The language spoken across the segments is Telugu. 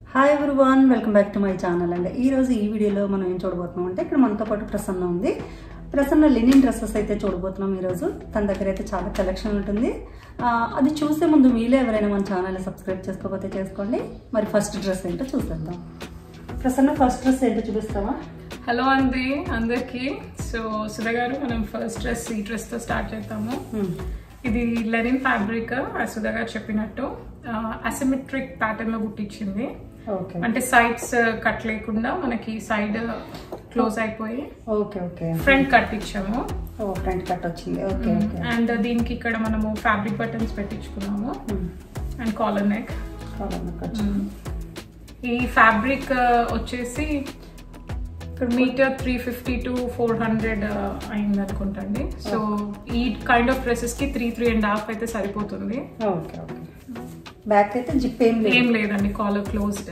Hi everyone welcome back to my channel అండి ఈ రోజు ఈ వీడియోలో మనం ఏం చూడబోతున్నాం అంటే ఇక్కడ మనతో పాటు ప్రసన్న ఉంది ప్రసన్న లినిన్ డ్రెస్సెస్ అయితే చూడబోతున్నాం ఈరోజు తన దగ్గర అయితే చాలా కలెక్షన్ ఉంటుంది ఆ, అది చూసే ముందు మీలో ఎవరైనా మన ఛానల్ సబ్స్క్రైబ్ చేసుకోకపోతే చేసుకోండి మరి ఫస్ట్ డ్రెస్ ఏంటో చూసేద్దాం ప్రసన్న ఫస్ట్ డ్రెస్ ఏంటో చూపిస్తావా హలో అండి అందరికి సో సుధా గారు మనం ఫస్ట్ డ్రెస్ ఈ డ్రెస్ తో స్టార్ట్ చేద్దాము ఇది లెనిన్ ఫ్యాబ్రిక్ సుధా గారు చెప్పినట్టు అసిమెట్రిక్ ప్యాటర్న్ లో కుట్టించింది ఓకే అంటే సైడ్స్ కట్ లేకుండా మనకి సైడ్ క్లోజ్ అయిపోయి ఓకే ఓకే ఫ్రంట్ కట్ ఇచ్చాము ఓ ఫ్రంట్ కట్ వచ్చింది ఓకే ఓకే అండ్ దీనికి ఇక్కడ మనము ఫ్యాబ్రిక్ బటన్స్ పెట్టించుకున్నాము అండ్ కాలర్ నెక్ ఈ ఫ్యాబ్రిక్ వచ్చేసి ఇక్కడ metre three fifty to four hundred అయింది అనుకుంటండి సో ఈ కైండ్ ఆఫ్ డ్రెస్సెస్ కి త్రీ త్రీ అండ్ హాఫ్ అయితే సరిపోతుంది ఓకే ఓకే బ్యాక్ అయితే జిప్ ఏం లేదు ఏం లేదండి కాలర్ క్లోజ్డ్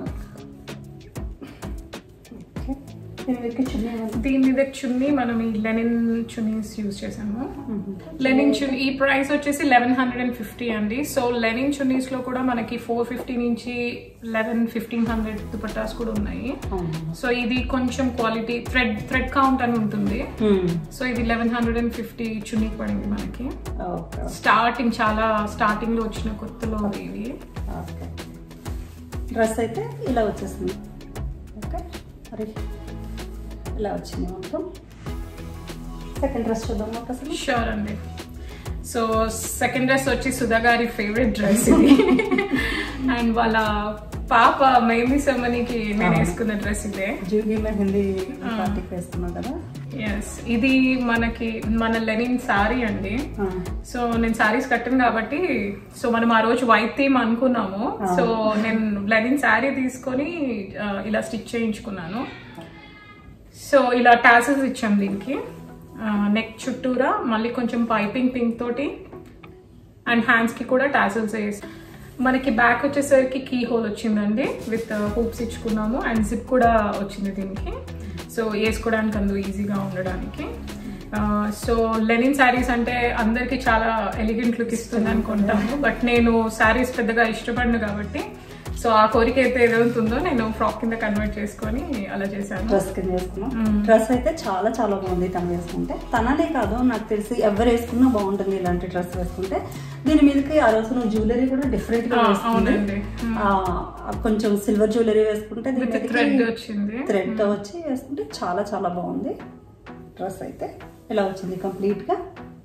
ఓకే దీని మీద చున్నీ ఏమన్నా? దీని మీద చున్నీ మనం ఈ లెనిన్ చున్నీస్ యూజ్ చేసాము లెనిన్ చున్నీ ఈ ప్రైస్ వచ్చేసి లెవెన్ హండ్రెడ్ అండ్ ఫిఫ్టీ అండి సో లెనిన్ చున్నీస్ లో కూడా మనకి ఫోర్ ఫిఫ్టీ నుంచి లెవెన్ ఫిఫ్టీన్ హండ్రెడ్ దుపట్టాస్ కూడా ఉన్నాయి అవును. సో ఇది కొంచెం క్వాలిటీ థ్రెడ్ థ్రెడ్ కౌంట్ అని ఉంటుంది మ్మ్. సో ఇది eleven hundred and fifty chunni పడింది మనకి ఓకే స్టార్టింగ్ చాలా స్టార్టింగ్ లో వచ్చిన కొత్తలో ఇది ఓకే డ్రెస్ అయితే ఇలా వచ్చేసింది ఓకే మరి ఇలా వచ్చింది మొత్తం సెకండ్ డ్రెస్ చూద్దాం అసలు షూర్ అండి సో సెకండ్ డ్రెస్ వచ్చి సుధా గారి ఫేవరెట్ డ్రెస్ ఇది అండ్ వాళ్ళ పాప మెహందీ సెమనీకి నేను వేసుకున్న డ్రెస్ ఇదే జూగి మెహందీ పార్టీకి వేస్తున్నాం కదా ఎస్ ఇది మనకి మన లెనిన్ సారీ అండి ఆ, సో నేను సారీస్ కట్టాను కాబట్టి సో మనం ఆ రోజు వైట్ థీమ్ అనుకున్నాము సో నేను లెనిన్ శారీ తీసుకొని ఆ, ఇలా స్టిచ్ చేయించుకున్నాను సో ఇలా టాసెస్ ఇచ్చాం దీనికి నెక్ చుట్టూరా మళ్ళీ కొంచెం పైపింగ్ పింక్ తోటి అండ్ హ్యాండ్స్ కి కూడా టాసల్స్ వేసి మనకి బ్యాక్ వచ్చేసరికి కీ హోల్ వచ్చిందండి విత్ హూప్స్ ఇచ్చుకున్నాము అండ్ జిప్ కూడా వచ్చింది దీనికి సో వేసుకోవడానికి అందు ఈజీగా ఉండడానికి సో లెనిన్ శారీస్ అంటే అందరికి చాలా ఎలిగెంట్ లుక్ ఇస్తుంది అనుకుంటాము బట్ నేను శారీస్ పెద్దగా ఇష్టపడను కాబట్టి సో ఆ కోరిక అయితే ఏదవుతుందో నేను ఫ్రాక్ కింద కన్వర్ట్ చేసుకొని అలా చేశాను డ్రెస్ కింద వేసుకున్నాం డ్రెస్ అయితే చాలా చాలా బాగుంది తను వేసుకుంటే తననే కాదు నాకు తెలిసి ఎవరు వేసుకున్నా బాగుంటుంది ఇలాంటి డ్రెస్ వేసుకుంటే దీని మీదకి ఆ రోజు నువ్వు జ్యువెలరీ కూడా డిఫరెంట్ గా ఆ, వేసుకుంది అవునండి ఆ, కొంచెం సిల్వర్ జ్యువెలరీ వేసుకుంటే దీని విత్ మీదకి థ్రెడ్ వచ్చింది థ్రెడ్ తో వచ్చి వేసుకుంటే చాలా చాలా బాగుంది డ్రెస్ అయితే ఇలా వచ్చింది కంప్లీట్ గా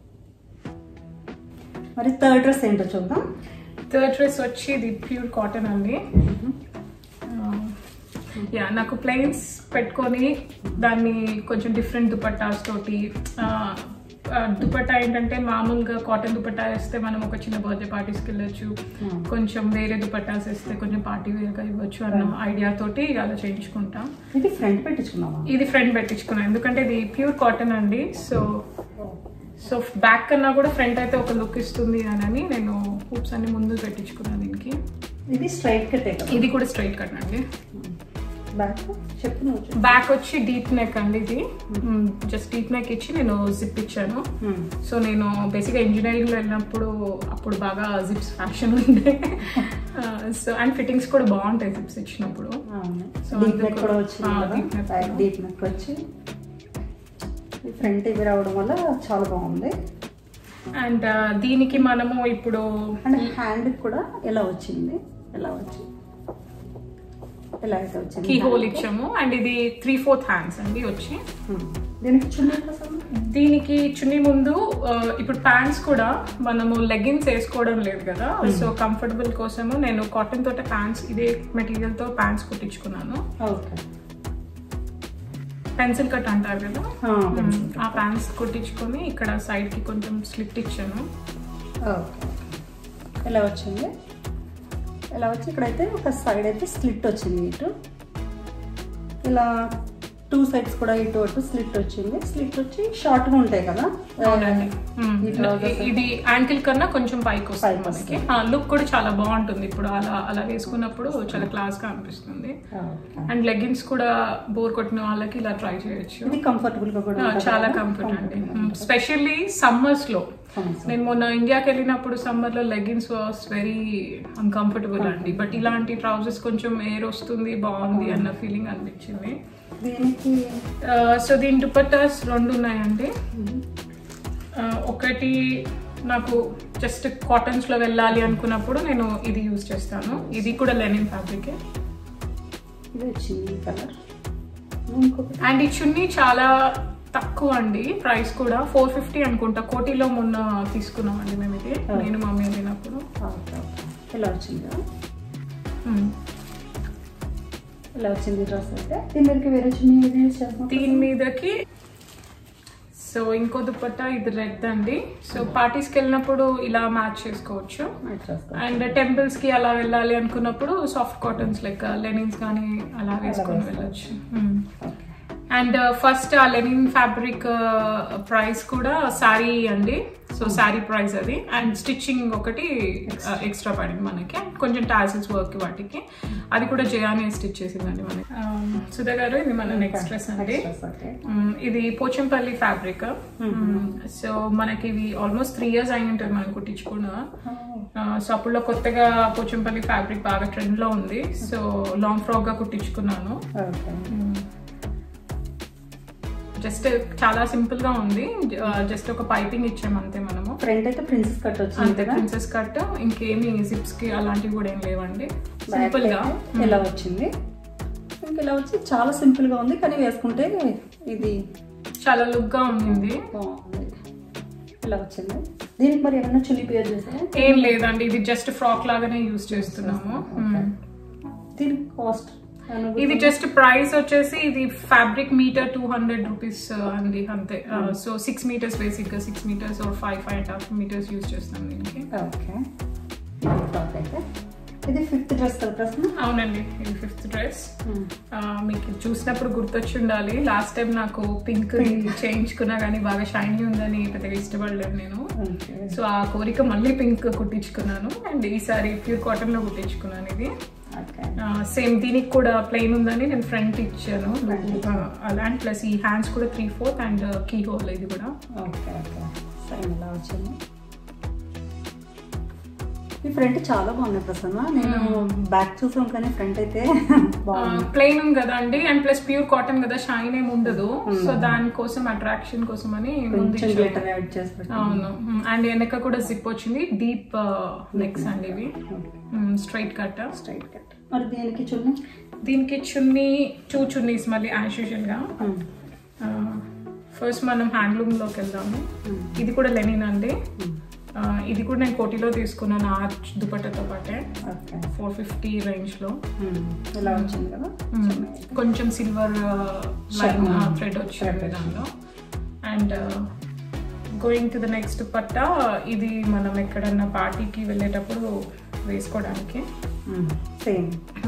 మరి థర్డ్ డ్రెస్ ఏంటో చూద్దాం థర్డ్ డ్రెస్ వచ్చి ఇది ప్యూర్ కాటన్ అండి యా నాకు ప్లెయిన్స్ పెట్టుకొని దాన్ని కొంచెం డిఫరెంట్ దుపట్టాస్ తోటి ఆ, ఆ, దుపట్టా ఏంటంటే మామూలుగా కాటన్ దుపట్టా వేస్తే మనం ఒక చిన్న బర్త్డే పార్టీస్కి వెళ్ళొచ్చు కొంచెం వేరే దుపట్టాస్ వేస్తే కొంచెం పార్టీ వేర్గా ఇవ్వచ్చు అన్న ఐడియా తోటి అలా చేయించుకుంటాం ఇది ఫ్రంట్ పెట్టించుకున్నావా ఇది ఫ్రంట్ పెట్టించుకున్నాను ఎందుకంటే ఇది ప్యూర్ కాటన్ అండి సో సో బ్యాక్ కన్నా కూడా ఫ్రంట్ అయితే ఒక లుక్ ఇస్తుంది అని నేను హూప్స్ అన్ని ముందు పెట్టించుకున్నాను దీనికి ఇది స్ట్రైట్ కట్టే కదా ఇది కూడా స్ట్రైట్ కట్ అండి బ్యాక్ చెప్పు నువ్వు చెప్పు. బ్యాక్ వచ్చి డీప్ నెక్ అండి ఇది జస్ట్ డీప్ నెక్ ఇచ్చి నేను జిప్ ఇచ్చాను మ్మ్. సో నేను బేసిక్గా ఇంజనీరింగ్లో వెళ్ళినప్పుడు అప్పుడు బాగా జిప్స్ ఫ్యాషన్ ఉండే సో అండ్ ఫిట్టింగ్స్ కూడా బాగుంటాయి జిప్స్ ఇచ్చినప్పుడు అవును So, డీప్ నెక్ అందుకు- కూడా వచ్చింది ఆ, కదా deep neck బ్యాక్ కూడా. డీప్ నెక్ వచ్చి ఫ్రంట్ ఇవి రావడం వల్ల చాలా బాగుంది అండ్ దీనికి మనము ఇప్పుడు అండ్ హ్యాండ్ కూడా ఎలా వచ్చింది ఎలా వచ్చి ఎలా అయితే వచ్చింది కీ హోల్ ఇచ్చాము అండ్ ఇది త్రీ ఫోర్త్ హ్యాండ్స్ అండి వచ్చి మ్మ్. దీనికి చున్నీ కోసం దీనికి చున్నీ ముందు ఆ, ఇప్పుడు ప్యాంట్స్ కూడా మనము లెగ్గిన్స్ వేసుకోవడం లేదు కదా సో కంఫర్టబుల్ కోసము నేను కాటన్ తోట ప్యాంట్స్ ఇదే మెటీరియల్ తో ప్యాంట్స్ కుట్టించుకున్నాను ఓకే పెన్సిల్ కట్ అంటారు కదా ఆ, మ్మ్. ఆ ప్యాంట్స్ కుట్టించుకొని ఇక్కడ సైడ్ కి కొంచెం స్లిట్ ఇచ్చాను ఓకే ఎలా వచ్చింది ఎలా వచ్చి ఇక్కడైతే ఒక సైడ్ అయితే స్లిట్ వచ్చింది ఇటు ఇలా టూ సైడ్స్ కూడా ఇటు అటు స్లిట్ వచ్చింది స్లిట్ వచ్చి షార్ట్ గా ఉంటాయి కదా అవునండి మ్మ్. ఈ trousers ఇది యాంకిల్ కన్నా కొంచెం పైకి వస్తుంది పైకి మనకి లుక్ కూడా చాలా బాగుంటుంది ఇప్పుడు అలా అలా వేసుకున్నప్పుడు చాలా క్లాస్ గా అనిపిస్తుంది ఓకే. అండ్ లెగ్గిన్స్ కూడా బోర్ కొట్టిన వాళ్ళకి ఇలా ట్రై చేయొచ్చు ఇది కంఫర్టబుల్ గా కూడా ఆ, ఉంటుంది చాలా కదా? కంఫర్ట్ అండి Comfortable. స్పెషల్లీ సమ్మర్స్ లో Awesome. నేను మొన్న ఇండియాకి వెళ్ళినప్పుడు సమ్మర్ లో లెగిన్స్ వాస్ వెరీ అన్కంఫర్టబుల్ అండి బట్ ఇలాంటి ట్రౌజర్స్ కొంచెం ఎయిర్ వస్తుంది బాగుంది అన్న ఫీలింగ్ అనిపించింది దీనికి సో దీని దుపట్టాస్ రెండు ఉన్నాయండి ఆ, ఒకటి నాకు జస్ట్ కాటన్స్ లో వెళ్ళాలి అనుకున్నప్పుడు నేను ఇది యూజ్ చేస్తాను ఇది కూడా లెనిన్ ఫ్యాబ్రికే ఇది వచ్చింది కలర్ ఇంకొకటి అండ్ ఈ చున్నీ చాలా తక్కువ అండి ప్రైస్ కూడా ఫోర్ ఫిఫ్టీ అనుకుంటా కోటిలో మొన్న తీసుకున్నామండి మేము ఇది నేను మమ్మీ వెళ్ళినప్పుడు ఓకే ఓకే ఇలా వచ్చిందా Hmm. ఇలా వచ్చింది డ్రెస్ అయితే దీని మీదకి వేరే చిన్న ఏది యూజ్ చేస్తాం దీని మీదకి సో ఇంకో దుపట్టా ఇది రెడ్ అండి సో పార్టీస్కి వెళ్ళినప్పుడు ఇలా మ్యాచ్ చేసుకోవచ్చు అండ్ టెంపుల్స్ కి అలా వెళ్ళాలి అనుకున్నప్పుడు సాఫ్ట్ కాటన్స్ లెక్క లెనిన్స్ కానీ అలా వేసుకొని వెళ్ళొచ్చు ఓకే అండ్ ఫస్ట్ ఆ లెనిన్ ఫ్యాబ్రిక్ ప్రైస్ కూడా శారీ అండి సో శారీ ప్రైస్ అది అండ్ స్టిచ్చింగ్ ఒకటి ఎక్స్ట్రా పడింది మనకి And కొంచెం టాసిల్స్ వర్క్ వాటికి అది కూడా జయాని స్టిచ్ చేసిందండి మనకి సుధా గారు ఇది మన నెక్స్ట్ డ్రెస్ అండి ఓకే మ్మ్, ఇది పోచంపల్లి ఫ్యాబ్రిక్ సో మనకి ఇవి ఆల్మోస్ట్ త్రీ ఇయర్స్ అయి ఉంటుంది మనం కుట్టించుకున్నా సో అప్పుడులో కొత్తగా పోచంపల్లి ఫ్యాబ్రిక్ బాగా ట్రెండ్ లో ఉంది సో లాంగ్ ఫ్రాక్ గా కుట్టించుకున్నాను ఓకే జస్ట్ చాలా సింపుల్ గా ఉంది జస్ట్ ఒక పైపింగ్ ఇచ్చాము అంతే మనము ఫ్రంట్ అయితే ప్రిన్సెస్ కట్ వచ్చింది అంతే కదా ప్రిన్సెస్ కట్ ఇంకేమి జిప్స్ కి అలాంటివి కూడా ఏం లేవండి Back సింపుల్ గా అయితే ఇలా వచ్చింది ఇంకా ఇలా వచ్చి చాలా సింపుల్ గా ఉంది కానీ వేసుకుంటే ఇది చాలా లుక్ గా ఉంది బాగుంది ఇలా వచ్చింది దీనికి మరి ఏమైనా చున్నీ పేర్ చేస్తారా ఏం లేదండి ఇది జస్ట్ ఫ్రాక్ లాగానే యూస్ చేస్తున్నాము మ్మ్. దీనికి కాస్ట్ ఇది జస్ట్ ప్రైస్ వచ్చేసి ఇది fabric metre two hundred rupees అండి అంతే సో సిక్స్ మీటర్స్ బేసిక్ గా six metres or five five and half metres use చేస్తాం దీనికి ఓకే ఇది టాప్ అయితే ఇది ఫిఫ్త్ డ్రెస్ కదా ప్రశ్న అవునండి ఇది ఫిఫ్త్ డ్రెస్ మీకు ఇది చూసినప్పుడు గుర్తొచ్చి ఉండాలి లాస్ట్ టైం నాకు పింక్ చేయించుకున్నా కానీ బాగా షైనీ ఉందని పెద్దగా ఇష్టపడలేదు నేను ఓకే సో ఆ కోరిక మళ్ళీ పింక్ కుట్టించుకున్నాను అండ్ ఈసారి ప్యూర్ కాటన్ లో కుట్టించుకున్నాను ఇది ఓకే సేమ్ దీనికి కూడా ప్లెయిన్ ఉందని నేను ఫ్రంట్ ఇచ్చాను ఆ, అలా అండ్ ప్లస్ ఈ హ్యాండ్స్ కూడా three fourth and keyhole ఇది కూడా ఓకే ఓకే సేమ్ ఇలా వచ్చింది ఈ ఫ్రంట్ చాలా బాగుంది ప్రసన్న నేను బ్యాక్ చూసాం కానీ ఫ్రంట్ అయితే బాగుంది ప్లెయిన్ ఉంది కదా అండి అండ్ ప్లస్ ప్యూర్ కాటన్ కదా షైన్ ఏమి ఉండదు సో దానికోసం అట్రాక్షన్ కోసం అని ముందు కొంచెం ఇచ్చాను. గ్లిటర్ యాడ్ చేసి పెట్టాను. అవును అండ్ వెనక కూడా జిప్ వచ్చింది డీప్ నెక్స్ అండి ఇవి స్ట్రైట్ కట్ స్ట్రైట్ కట్ మరి దీనికి చున్నీ దీనికి చున్నీ టూ చున్నీస్ మళ్ళీ యాజ్ యూజువల్ గా ఫస్ట్ మనం హ్యాండ్లూమ్ లోకి వెళ్దాము ఇది కూడా లెనిన్ అండి ఆ, ఇది కూడా నేను కోటిలో తీసుకున్నాను ఆర్చ్ దుపట్టతో పాటే ఓకే ఫోర్ ఫిఫ్టీ రేంజ్ లో ఇలా వచ్చింది కదా మ్మ్. కొంచెం సిల్వర్ లైన్ Sure. థ్రెడ్ వచ్చింది దానిలో and going to the next పట్ట ఇది మనం ఎక్కడన్నా పార్టీకి వెళ్ళేటప్పుడు వేసుకోవడానికి సేమ్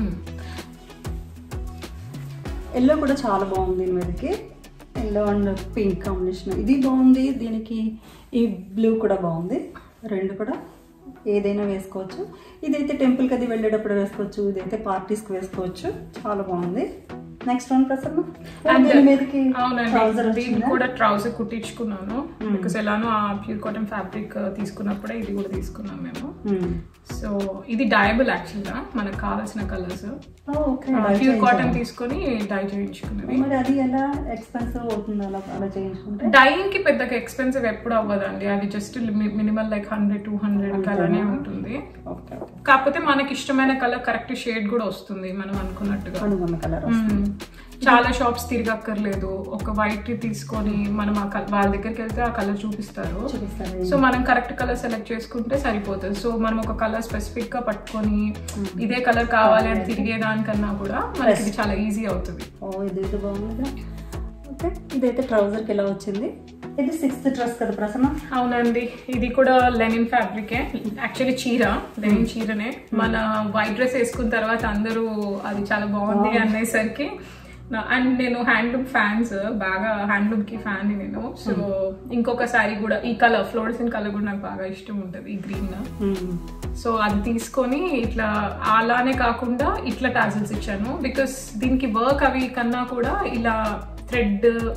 ఎల్లో కూడా చాలా బాగుంది దీని మీదకి ఎల్లో అండ్ పింక్ కాంబినేషన్ ఇది బాగుంది దీనికి ఈ బ్లూ కూడా బాగుంది రెండు కూడా ఏదైనా వేసుకోవచ్చు ఇదైతే టెంపుల్కి అది వెళ్ళేటప్పుడు వేసుకోవచ్చు ఇదైతే పార్టీస్కి వేసుకోవచ్చు చాలా బాగుంది నెక్స్ట్ వన్ ప్రసన్న And- దీని మీదకి అవునండి ట్రౌజర్ దీనికి వచ్చిందా కూడా ట్రౌజర్ కుట్టించుకున్నాను బికాస్ ఎలానో ఆ ప్యూర్ కాటన్ ఫ్యాబ్రిక్ తీసుకున్నప్పుడే ఇది కూడా తీసుకున్నాం మేము మ్మ్. సో ఇది డయబుల్ యాక్చువల్ గా మనకు కావాల్సిన కలర్స్ ఓ, ఓకే ప్యూర్ కాటన్ తీసుకొని డై చేయించుకున్నది మరి అది ఎలా ఎక్స్పెన్సివ్ అవుతుంది అలా అలా చేయించుకుంటే డైయింగ్ కి పెద్దగా ఎక్స్పెన్సివ్ ఎప్పుడు అవ్వదండి అది just minimal like hundred two hundred అలానే ఉంటుంది ఓకే ఓకే కాకపోతే మనకి ఇష్టమైన కలర్ కరెక్ట్ షేడ్ కూడా వస్తుంది మనం అనుకున్నట్టుగా అనుకున్న కలర్ మ్మ్. చాలా షాప్స్ తిరగక్కర్లేదు ఒక వైట్ తీసుకొని మనం ఆ కల్- వాళ్ళ దగ్గరికి వెళ్తే ఆ కలర్ చూపిస్తారు చూపిస్తారు సో మనం కరెక్ట్ కలర్ సెలెక్ట్ చేసుకుంటే సరిపోతుంది సో మనం ఒక కలర్ స్పెసిఫిక్ గా పట్టుకొని ఇదే కలర్ కావాలి అని తిరిగేదానికన్నా కూడా మనకి ఇది చాలా ఈజీ అవుతుంది ఓ ఇది ఇది బాగుంది ఓకే ఇదైతే ట్రౌజర్కి ఎలా వచ్చింది ఇది సిక్స్త్ డ్రెస్ కదా ప్రసన్న అవునండి ఇది కూడా లెనిన్ ఫ్యాబ్రికే యాక్చువల్లీ చీర లెనిన్ చీరనే మన వైట్ డ్రెస్ వేసుకున్న తర్వాత అందరూ అది చాలా బాగుంది అనేసరికి అండ్ నేను హ్యాండ్లూమ్ ఫ్యాన్స్ బాగా హ్యాండ్లూమ్ కి ఫ్యాన్ నేను సో ఇంకొక శారీ కూడా ఈ కలర్ ఫ్లోరసెంట్ కలర్ కూడా నాకు బాగా ఇష్టం ఉంటుంది ఈ గ్రీన్ సో అది తీసుకొని ఇట్లా అలానే కాకుండా ఇట్లా టాజిల్స్ ఇచ్చాను బికాస్ దీనికి వర్క్ అవి కన్నా కూడా ఇలా థ్రెడ్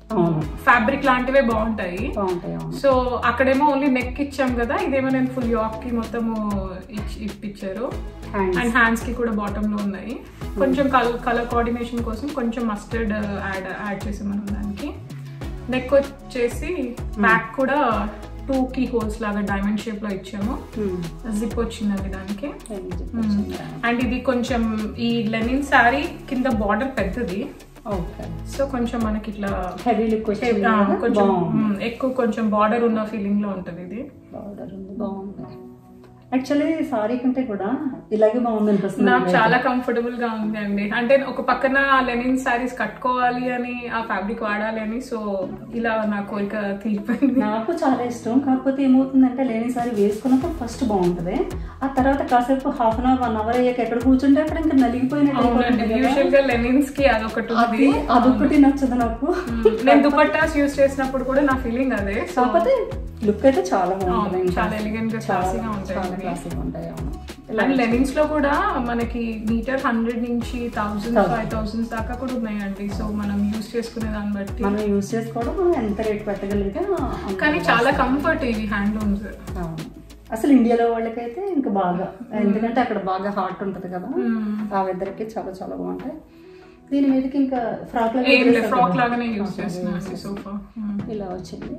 అవును ఫ్యాబ్రిక్ లాంటివే బాగుంటాయి బాగుంటాయి అవును సో అక్కడేమో ఓన్లీ నెక్ ఇచ్చాం కదా ఇదేమో నేను ఫుల్ యాక్ కి మొత్తము ఇచ్చి ఇప్పించారు హ్యాండ్స్ అండ్ హ్యాండ్స్ కి కూడా బాటమ్ లో ఉన్నాయి కొంచెం కలర్ కోఆర్డినేషన్ కోసం కొంచెం మస్టర్డ్ యాడ్ యాడ్ చేసాం మనం దానికి నెక్ వచ్చేసి బ్యాక్ కూడా టూ కీ హోల్స్ లాగా డైమండ్ షేప్ లో ఇచ్చాము జిప్ వచ్చిందండి దానికి అండ్ ఇది కొంచెం ఈ లెనిన్ శారీ కింద బార్డర్ పెద్దది ఓకే సో కొంచెం మనకి ఇట్లా హెవీ లుక్ వచ్చింది ఆ, కదా? కొంచెం బాగుంది మ్, ఎక్కువ కొంచెం బార్డర్ ఉన్న ఫీలింగ్ లో ఉంటది ఇది బార్డర్ ఉంది బాగుంది యాక్చువల్లీ సారీ కంటే కూడా ఇలాగే బాగుంది అనిపిస్తుంది నాకు చాలా కంఫర్టబుల్ గా ఉంది అండి అంటే ఒక పక్కన లెనిన్ సారీస్ కట్టుకోవాలి అని ఆ ఫ్యాబ్రిక్ వాడాలి అని సో ఇలా నా కోరిక తీరిపోయింది నాకు చాలా ఇష్టం కాకపోతే ఏమవుతుందంటే లేని సారీ వేసుకున్నప్పుడు ఫస్ట్ బాగుంటది ఆ తర్వాత కాసేపు half an hour one hour అయ్యాక ఎక్కడ కూర్చుంటే అక్కడ ఇంకా నలిగిపోయినట్టు అవునండి అయిపోతుంది కదా. యూజువల్ గా లెనిన్స్ కి అదొకటి ఉంది అది అదొక్కటి నచ్చదు నాకు మ్, నేను దుపట్టాస్ యూస్ చేసినప్పుడు కూడా నా ఫీలింగ్ అదే సో కాకపోతే లుక్ అయితే చాలా బాగుంటుంది అవును, ఇంకా. చాలా ఎలిగెంట్ గా చాలా క్లాసీగా ఉంటాయి చాలా ఇవి. క్లాసీగా ఉంటాయి అవును అండ్ లెనిన్స్ లో కూడా మనకి మీటర్ హండ్రెడ్ నుంచి థౌసండ్ ఫైవ్ థౌసండ్ దాకా కూడా ఉన్నాయండి సో మనం యూస్ చేసుకునే దాన్ని బట్టి మనం యూజ్ చేసుకోవడం మనం ఎంత రేట్ పెట్టగలిగితే అంత కానీ చాలా కంఫర్ట్ ఇవి హ్యాండ్లూమ్స్ అవును. అసలు ఇండియాలో వాళ్ళకైతే ఇంకా బాగా ఎందుకంటే అక్కడ బాగా హాట్ ఉంటది కదా ఆ వెదర్ కి చాలా చాలా బాగుంటాయి దీని మీదకి ఇంకా ఫ్రాక్ ఏం లేదు ఫ్రాక్ లాగానే యూస్ చేస్తున్నాను సోఫా ఇలా వచ్చింది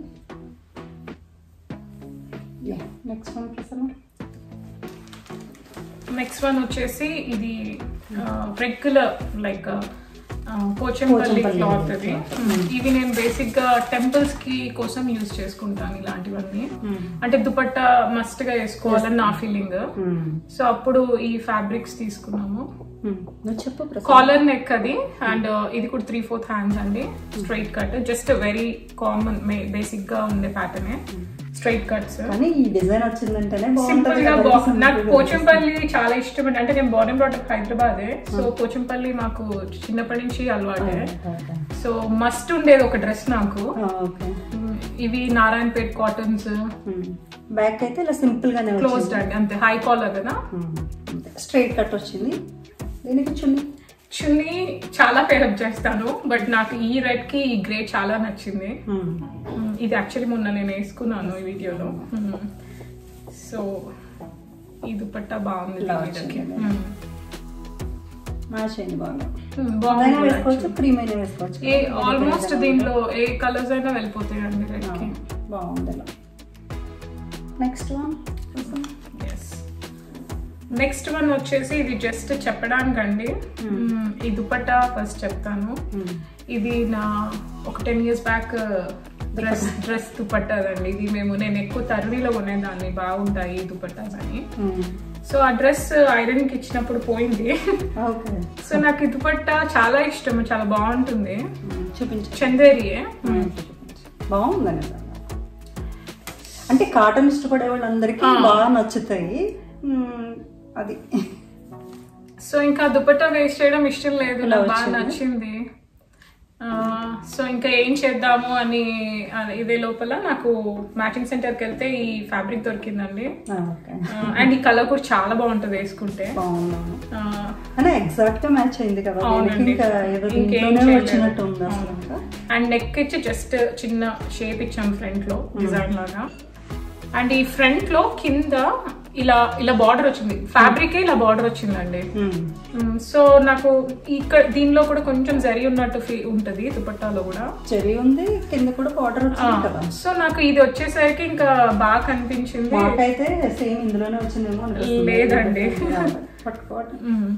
next one Prasanna next one వచ్చేసి ఇది regular like Pochampally Pochampally cloth ఇది ఇవి నేను బేసిక్ గా టెంపుల్స్ కి కోసం యూస్ చేసుకుంటాను ఇలాంటివన్నీ అంటే దుపట్టా మస్ట్ గా వేసుకోవాలని నా ఫీలింగ్ సో అప్పుడు ఈ ఫ్యాబ్రిక్స్ తీసుకున్నాము నువ్వు చెప్పు ప్రసన్న కాలర్ నెక్ అది అండ్ ఇది కూడా త్రీ ఫోర్త్ హ్యాండ్స్ అండి straight cut just very common basic గా ఉండే ప్యాటర్న్ స్ట్రైట్ కట్స్ కానీ ఈ డిజైన్ వచ్చిందంటేనే సింపుల్ బాగుంటది గా కదా, బా- simple నాకు గా పోచంపల్లి చాలా ఇష్టం అండి అంటే నేను born product Hyderabad so Pochampally మాకు చిన్నప్పటి నుంచి అలవాటే ఓకే. సో మస్ట్ ఉండేది ఒక డ్రెస్ నాకు ఆ, ఓకే ఉమ్, ఇవి నారాయణపేట్ కాటన్స్ బ్యాక్ అయితే ఇలా సింపుల్ గానే క్లోజ్డ్ అండి అంతే హై కాలర్ కదా స్ట్రైట్ కట్ వచ్చింది దీనికి చున్నీ చున్నీ చాలా పేరప్ చేస్తాను బట్ నాకు ఈ రెడ్ కి ఈ గ్రే చాలా నచ్చింది ఉమ్. ఉమ్, ఇది యాక్చువల్లీ మొన్న నేను వేసుకున్నాను ఈ వీడియోలో సో ఈ దుపట్టా బాగుంది ఇలా దీని మీదకి. వచ్చింది. ఉమ్. మ్యాచ్ అయింది బాగా ఉమ్, అదైనా బాగుంది కూడా వేసుకోవచ్చు క్రీమ్ అయినా వేసుకోవచ్చు ఏ ఆల్మోస్ట్ దీంట్లో ఏ కలర్స్ అయినా వెళ్ళిపోతాయండి రెడ్ కి బాగుంది ఇలా నెక్స్ట్ వన్ నెక్స్ట్ వన్ వచ్చేసి ఇది జస్ట్ చెప్పడానికండి మ్మ్, ఈ దుపట్టా ఫస్ట్ చెప్తాను ఇది నా ఒక ten years back dress dress దుపట్టాదండి ఇది మేము నేను ఎక్కువ తరుణిలో కొనేదాన్ని బాగుంటాయి ఈ దుపట్టాస్ అని సో ఆ డ్రెస్ ఐరన్ కి ఇచ్చినప్పుడు పోయింది ఓకే సో నాకు ఈ దుపట్టా చాలా ఇష్టం చాలా బాగుంటుంది చూపించు చందేరియే బాగుందని అంటే కాటన్ ఇష్టపడే వాళ్ళందరికీ బాగా నచ్చుతాయి మ్మ్, అది సో ఇంకా దుపట్టా వేస్ట్ చేయడం ఇష్టం లేదు ఇలా నాకు బాగా వచ్చింది. నచ్చింది ఆ, సో ఇంకా ఏం చేద్దాము అని అది- ఇదే లోపల నాకు మ్యాచింగ్ సెంటర్కి వెళ్తే ఈ ఫ్యాబ్రిక్ దొరికిందండి ఆ, ఓకే అండ్ ఈ కలర్ కూడా చాలా బాగుంటుంది వేసుకుంటే బాగున్నాను ఆ, అంటే ఎగ్జాక్ట్ గా మ్యాచ్ అయింది కదా దీనికి అవునండి. ఇంకా ఏదో ఇంకేం దీంట్లోనే చేయలేదు. వచ్చినట్టు ఉంది అసలు ఇంకా అండ్ నెక్ ఇచ్చి జస్ట్ చిన్న షేప్ ఇచ్చాం ఫ్రంట్ లో డిజైన్ లాగా అండ్ ఈ ఫ్రంట్ లో కింద ఇలా ఇలా బార్డర్ వచ్చింది ఫ్యాబ్రికే ఇలా బార్డర్ వచ్చిందండి మ్మ్. మ్, సో నాకు ఇక్కడ దీనిలో కూడా కొంచెం జరి ఉన్నట్టు ఫీ- ఉంటది దుపట్టాలో కూడా చెరీ ఉంది కింద కూడా బార్డర్ వచ్చింది కదా సో నాకు ఇది వచ్చేసరికి ఇంకా బాగా కనిపించింది మాకైతే సేమ్ ఇందులోనే వచ్చిందేమో అనిపిస్తుంది లేదండి. పట్టుకోవటం మ్.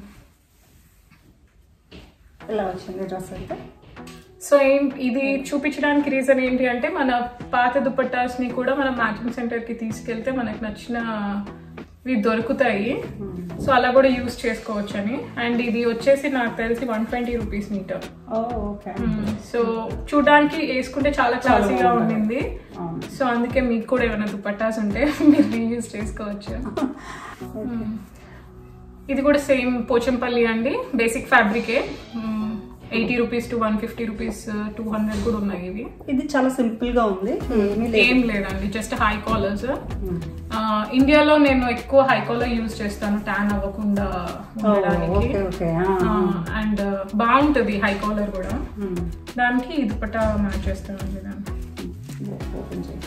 ఇలా వచ్చింది డ్రెస్ అయితే సో ఏం ఇది చూపించడానికి రీజన్ ఏంటి అంటే మన పాత దుపట్టాస్ ని కూడా మనం మ్యాచింగ్ సెంటర్ కి తీసుకెళ్తే మనకు నచ్చిన ఇవి దొరుకుతాయి సో అలా కూడా యూస్ చేసుకోవచ్చు అని అండ్ ఇది వచ్చేసి నాకు తెలిసి వన్ ట్వంటీ రూపీస్ మీటర్ ఓ ఓకే సో చూడడానికి వేసుకుంటే చాలా క్లాసీగా ఉండింది అవును. సో అందుకే మీకు కూడా ఏమైనా దుపట్టాస్ ఉంటే మీరు రీయూజ్ చేసుకోవచ్చు ఇది కూడా సేమ్ పోచంపల్లి అండి బేసిక్ ఫ్యాబ్రికే eighty rupees to one fifty rupees two hundred కూడా ఉన్నాయి ఇవి ఇది చాలా సింపుల్ గా ఉంది ఏమీ లేదు ఏం లేదండి జస్ట్ హై కాలర్స్ ఇండియాలో నేను ఎక్కువ హై కాలర్ యూజ్ చేస్తాను ట్యాన్ అవ్వకుండా ఉండడానికి ఓకే ఓకే అండ్ బాగుంటుంది హై కాలర్ కూడా మ్మ్. దానికి ఈ దుపట్టా మ్యాచ్ చేస్తానండి దాన్ని ఓపెన్ చేయండి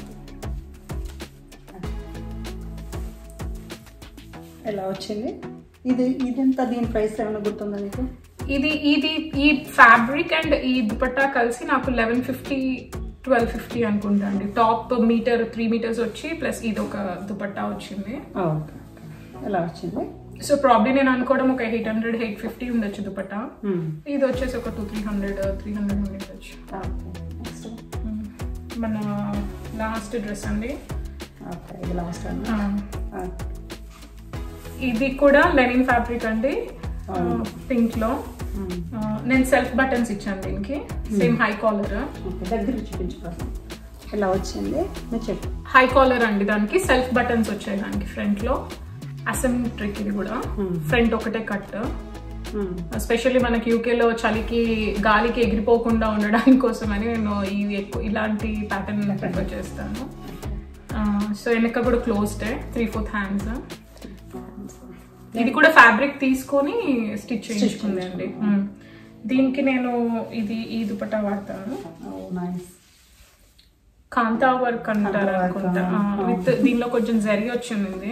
ఎలా వచ్చింది ఇది ఇదంతా దీని ప్రైస్ ఏమైనా గుర్తుందా మీకు ఇది ఇది ఈ ఫ్యాబ్రిక్ అండ్ ఈ దుపట్టా కలిసి నాకు లెవెన్ ఫిఫ్టీ ట్వెల్వ్ ఫిఫ్టీ అనుకుంటా అండి టాప్ మీటర్ త్రీ మీటర్స్ వచ్చి ప్లస్ ఇది ఒక దుపట్టా వచ్చింది ఓకే ఎలా వచ్చింది సో ప్రాబ్లీ నేను అనుకోవడం ఒక ఎయిట్ హండ్రెడ్ ఎయిట్ ఫిఫ్టీ ఉండొచ్చు దుపట్టా మ్మ్. ఇది వచ్చేసి ఒక two three hundred three hundred ఉండొచ్చు ఓకే నెక్స్ట్ మన లాస్ట్ డ్రెస్ అండి ఓకే ఇది లాస్ట్ వన్ ఆ, ఇది కూడా లెనిన్ ఫ్యాబ్రిక్ అండి అవును. పింక్ లో ఆ, నేను సెల్ఫ్ బటన్స్ ఇచ్చాను దీనికి సేమ్ హై కాలర్ ఓకే దగ్గర చూపించు ప్రశ్న ఎలా వచ్చింది మీరు చెప్పు హై కాలర్ అండి దానికి సెల్ఫ్ బటన్స్ వచ్చాయి దానికి ఫ్రంట్ లో అసెంట్రిక్ ఇది కూడా Hmm. ఫ్రంట్ ఒకటే కట్ మ్మ్. ఎస్పెషల్లీ మనకి యూకేలో చలికి గాలికి ఎగిరిపోకుండా ఉండడానికి కోసమని నేను ఈ ఎక్కువ ఇలాంటి ప్యాటర్న్ ప్రిఫర్ చేస్తాను సో వెనక కూడా క్లోజ్డ్ త్రీ ఫోర్త్ హ్యాండ్స్ ఇది కూడా ఫ్యాబ్రిక్ తీసుకొని స్టిచ్ చేయించుకుంది అండి మ్మ్. దీనికి నేను ఇది ఈ దుపట్టా వాడతాను ఓ నైస్ కాంతా వర్క్ అంటారు కాంతా వర్క్, అనుకుంటా ఆ. విత్ దీనిలో కొంచెం జరీ వచ్చింది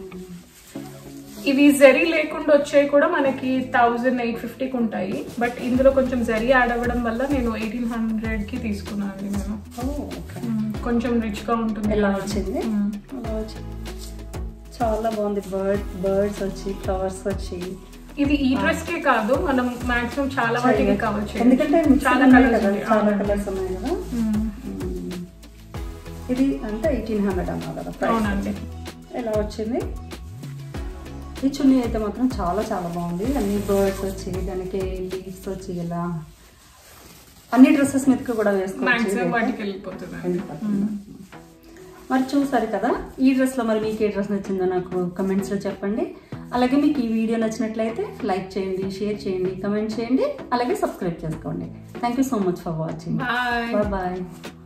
ఇవి జరీ లేకుండా వచ్చేవి కూడా మనకి థౌజండ్ ఎయిట్ ఫిఫ్టీకి ఉంటాయి బట్ ఇందులో కొంచెం జరీ యాడ్ అవ్వడం వల్ల నేను ఎయిటీన్ హండ్రెడ్ కి తీసుకున్నాను అండి నేను ఓ ఓకే మ్మ్. కొంచెం రిచ్ గా ఉంటుంది ఎలా వచ్చింది మ్మ్. ఎలా వచ్చింది చాలా బాగుంది బర్డ్ బర్డ్స్ వచ్చి ఫ్లవర్స్ వచ్చి ఇది ఈ డ్రెస్ కే కాదు మనం మాక్సిమం చాలా వాటికి కవర్ ఎందుకంటే చేయొచ్చు చాలా చాలా ఉన్నాయి కలర్స్ కదా ఉన్నాయి. చాలా అవునండి. కలర్స్ ఉన్నాయి కదా మ్మ్. మ్మ్. ఇది అంటే ఎయిటీన్ హండ్రెడ్ అన్నావు కదా price. అవునండి ఎలా వచ్చింది ఈ చున్నీ అయితే మాత్రం చాలా చాలా బాగుంది అన్ని బర్డ్స్ వచ్చి దానికి లీవ్స్ వచ్చి ఇలా అన్ని డ్రెస్సెస్ మీదకి కూడా వేసుకోవచ్చు మాక్సిమం ఇదైతే. వాటికి వెళ్ళిపోతుంది వెళ్ళిపోతుంది. మరి చూసారు కదా ఈ డ్రెస్లో మరి మీకు ఏ డ్రెస్ నచ్చిందో నాకు కమెంట్స్లో చెప్పండి అలాగే మీకు ఈ వీడియో నచ్చినట్లయితే లైక్ చేయండి షేర్ చేయండి కమెంట్ చేయండి అలాగే సబ్స్క్రైబ్ చేసుకోండి thank you so much for watching bye bye